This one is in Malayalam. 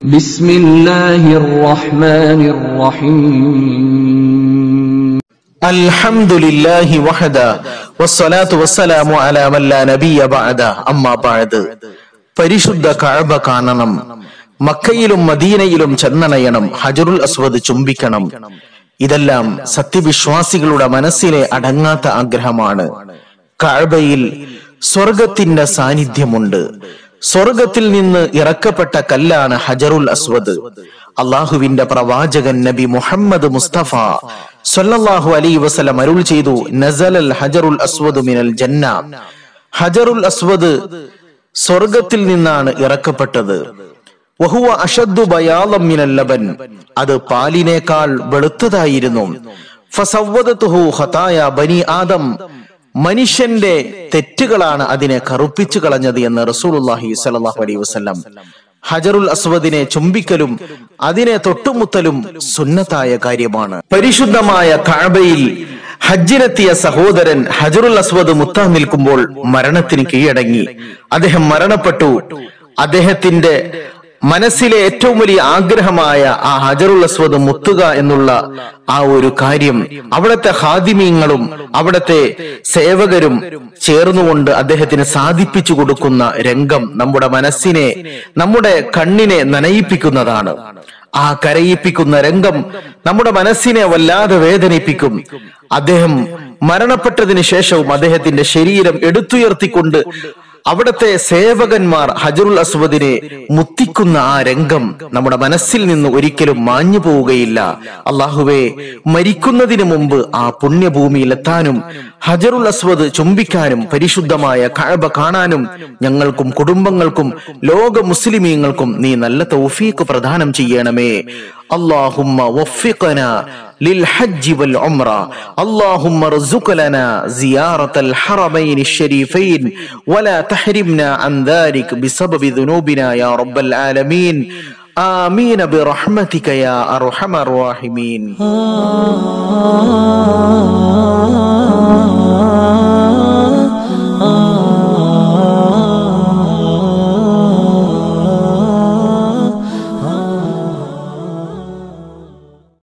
بسم الله الرحمن الرحيم الحمد لله وحده والصلاة والسلام على من لا نبي بعد أما بعد പരിശുദ്ധ കഅബ കാണണം മക്കയിലും മദീനയിലും ചെന്നണയണം ഹജറുൽ അസ്വദ് ചുംബിക്കണം ഇതെല്ലാം സത്യവിശ്വാസികളുടെ മനസ്സിലെ അടങ്ങാത്ത ആഗ്രഹമാണ് കഅബയിൽ സ്വർഗത്തിന്റെ സാന്നിധ്യമുണ്ട് സ്വർഗത്തിൽ നിന്ന് ഇറക്കപ്പെട്ട കല്ലാണ് ഹജറുൽ അസ്വദ് അള്ളാഹുവിന്റെ പ്രവാചകൻ നബി മുഹമ്മദ് മുസ്തഫ സല്ലല്ലാഹു അലൈഹി വസല്ലം അരുൾ ചെയ്തു നസലൽ ഹജറുൽ അസ്വദ് മിനൽ ജന്ന ഹജറുൽ അസ്വദ് സ്വർഗത്തിൽ നിന്നാണ് ഇറക്കപ്പെട്ടത് വഹുവ അഷദ്ദു ബയാളം മിനൽ ലബൻ അത് പാലിനേക്കാൾ വെളുത്തതായിരുന്നു ഫസവ്വദതുഹു ഖതായ ബനി ആദം മനുഷ്യന്റെ തെറ്റുകളാണ് അതിനെ കറുപ്പിച്ചു കളഞ്ഞത് എന്ന് റസൂലുള്ളാഹി സ്വല്ലല്ലാഹു അലൈഹി വസല്ലം ഹജറുൽ അസ്വദിനെ ചുംബിക്കലും അതിനെ തൊട്ടുമുത്തലും സുന്നത്തായ കാര്യമാണ് പരിശുദ്ധമായ കഅബയിൽ ഹജ്ജിനെത്തിയ സഹോദരൻ ഹജറുൽ അസ്വദ് മുത്താൻ നിൽക്കുമ്പോൾ മരണത്തിന് കീഴടങ്ങി അദ്ദേഹം മരണപ്പെട്ടു അദ്ദേഹത്തിന്റെ മനസ്സിലെ ഏറ്റവും വലിയ ആഗ്രഹമായ ആ ഹജറുൽ അസ്വദ് മുത്തുക എന്നുള്ള ആ ഒരു കാര്യം അവിടുത്തെ ഹാദിമീങ്ങളും അവിടുത്തെ സേവകരും ചേർന്നുകൊണ്ട് അദ്ദേഹത്തിന് സാധിപ്പിച്ചു കൊടുക്കുന്ന രംഗം നമ്മുടെ മനസ്സിനെ നമ്മുടെ കണ്ണിനെ നനയിപ്പിക്കുന്നതാണ് ആ കരയിപ്പിക്കുന്ന രംഗം നമ്മുടെ മനസ്സിനെ വല്ലാതെ വേദനിപ്പിക്കും അദ്ദേഹം മരണപ്പെട്ടതിന് ശേഷവും അദ്ദേഹത്തിന്റെ ശരീരം എടുത്തുയർത്തിക്കൊണ്ട് അവിടത്തെ സേവകന്മാർ ഹജറുൽ അസ്വദിനെ മുത്തിക്കുന്ന ആ രംഗം നമ്മുടെ മനസ്സിൽ നിന്ന് ഒരിക്കലും മാഞ്ഞു പോവുകയില്ല അള്ളാഹുവെ മരിക്കുന്നതിന് മുമ്പ് ആ പുണ്യഭൂമിയിൽ എത്താനും ഹജറുൽ അസ്വദ് ചുംബിക്കാനും പരിശുദ്ധമായ കഴബ കാണാനും ഞങ്ങൾക്കും കുടുംബങ്ങൾക്കും ലോക മുസ്ലിമീങ്ങൾക്കും നീ നല്ല തൗഫീഖ് പ്രദാനം ചെയ്യണമേ اللهم وفقنا للحج والعمرة اللهم ارزق لنا زيارة الحرمين الشريفين ولا تحرمنا عن ذلك بسبب ذنوبنا يا رب العالمين آمين برحمتك يا أرحم الراحمين ah